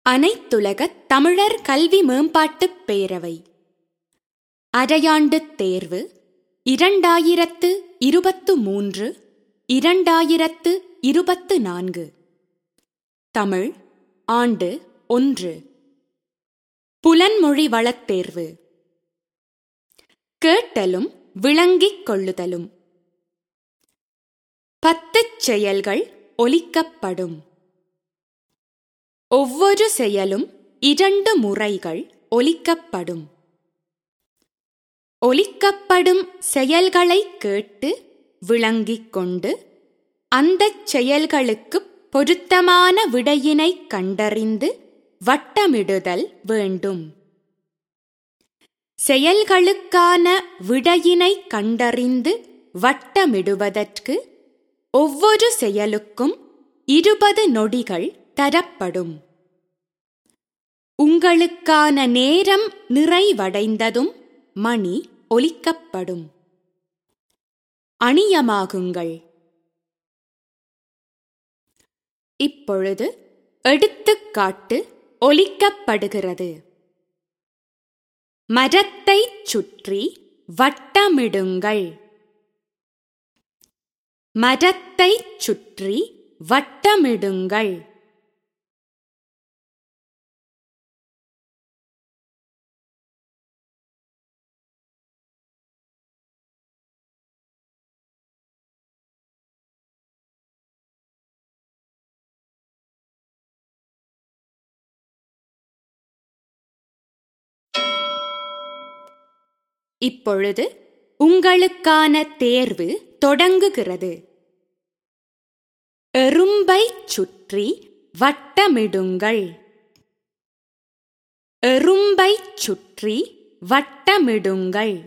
அனைத்துலகத் தமிழர் கல்வி மேம்பாட்டுப் பேரவை அரையாண்டுத் தேர்வு இரண்டாயிரத்து இருபத்து மூன்று இரண்டாயிரத்து இருபத்து நான்கு தமிழ் ஆண்டு ஒன்று புலன்மொழி வளத் தேர்வு கேட்டலும் விளங்கிக் கொள்ளுதலும் பத்துச் செயல்கள் ஒலிக்கப்படும் ஒவ்வொரு செயலும் இரண்டு முறைகள் ஒலிக்கப்படும் ஒலிக்கப்படும் செயல்களைக் கேட்டு விளங்கிக் கொண்டு அந்தச் செயல்களுக்குப் பொருத்தமான விடையினைக் கண்டறிந்து வட்டமிடுதல் வேண்டும் செயல்களுக்கான விடையினைக் கண்டறிந்து வட்டமிடுவதற்கு ஒவ்வொரு செயலுக்கும் இருபது நொடிகள் தரப்படும் உங்களுக்கான நேரம் நிறைவடைந்ததும் மணி ஒலிக்கப்படும் அணியமாகுங்கள் இப்பொழுது எடுத்துக்காட்டு ஒலிக்கப்படுகிறது மரத்தைச் சுற்றி வட்டமிடுங்கள் மரத்தைச் சுற்றி வட்டமிடுங்கள் இப்பொழுது உங்களுக்கான தேர்வு தொடங்குகிறது எறும்பைச் சுற்றி வட்டமிடுங்கள் எறும்பைச் சுற்றி வட்டமிடுங்கள்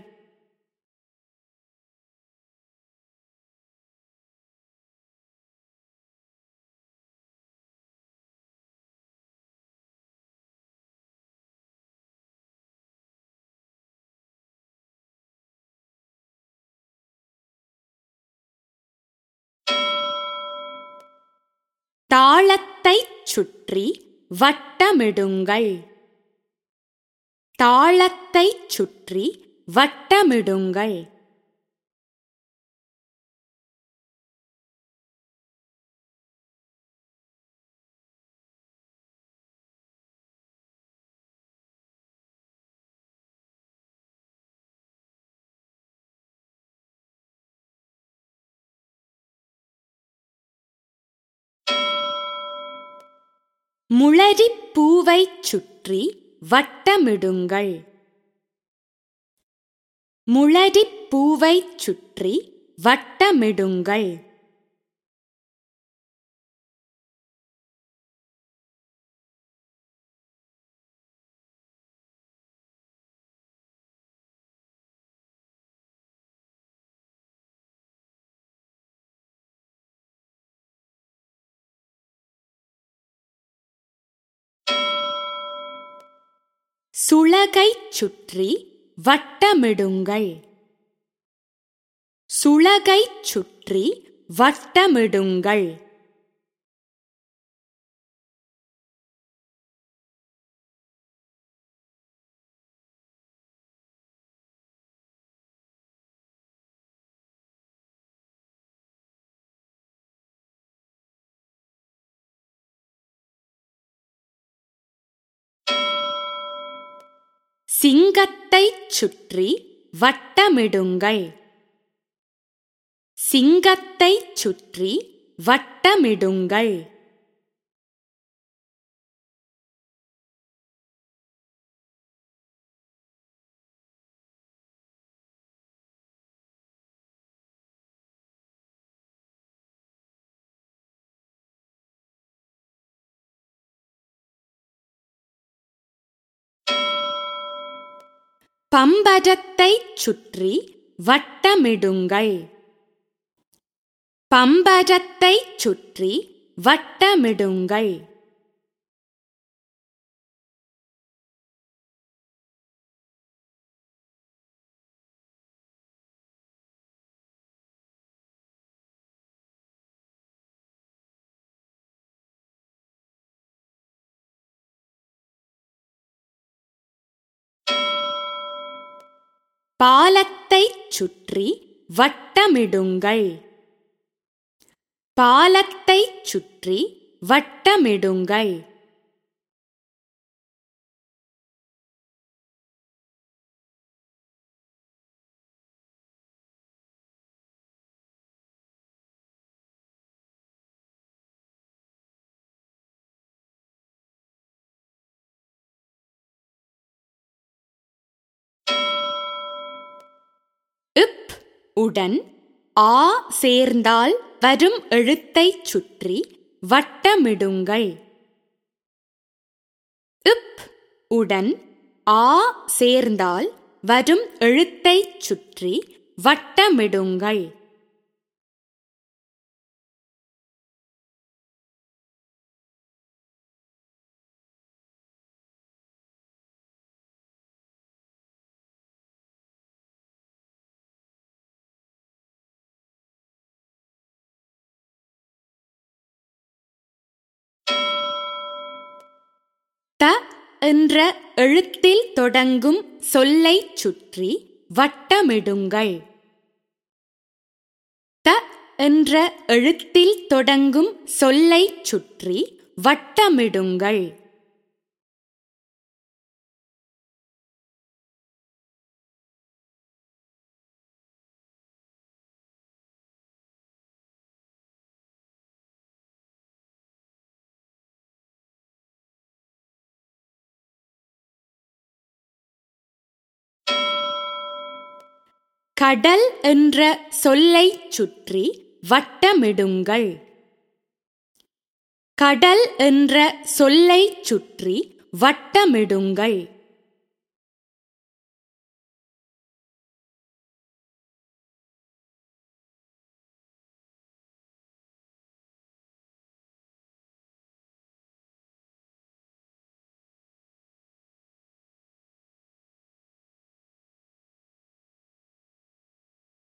தாளத்தைச் சுற்றி வட்டமிடுங்கள் தாளத்தைச் சுற்றி வட்டமிடுங்கள் முளரிப் பூவைச் சுற்றி வட்டமிடுங்கள் முளரிப் பூவைச் சுற்றி வட்டமிடுங்கள் சுளகைச் சுற்றி வட்டமிடுங்கள் சுளகைச் சுற்றி வட்டமிடுங்கள் சிங்கத்தைச் சுற்றி வட்டமிடுங்கள் சிங்கத்தைச் சுற்றி வட்டமிடுங்கள் பம்பரத்தைச் சுற்றி வட்டமிடுங்கள் பம்பரத்தைச் சுற்றி வட்டமிடுங்கள் பாலத்தைச் சுற்றி வட்டமிடுங்கள் பாலத்தைச் சுற்றி வட்டமிடுங்கள் இப் உடன் ஆ சேர்ந்தால் வரும் எழுத்தைச் சுற்றி வட்டமிடுங்கள் இப் உடன் ஆ சேர்ந்தால் வரும் எழுத்தைச் சுற்றி வட்டமிடுங்கள் த என்ற எழுத்தில் தொடங்கும் சொல்லைச் சுற்றி வட்டமிடுங்கள் த என்ற எழுத்தில் தொடங்கும் சொல்லைச் சுற்றி வட்டமிடுங்கள் கடல் என்ற சொல்லைச் சுற்றி வட்டமிடுங்கள் கடல் என்ற சொல்லைச் சுற்றி வட்டமிடுங்கள்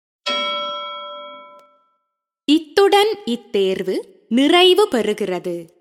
இத்துடன் இத்தேர்வு நிறைவு பெறுகிறது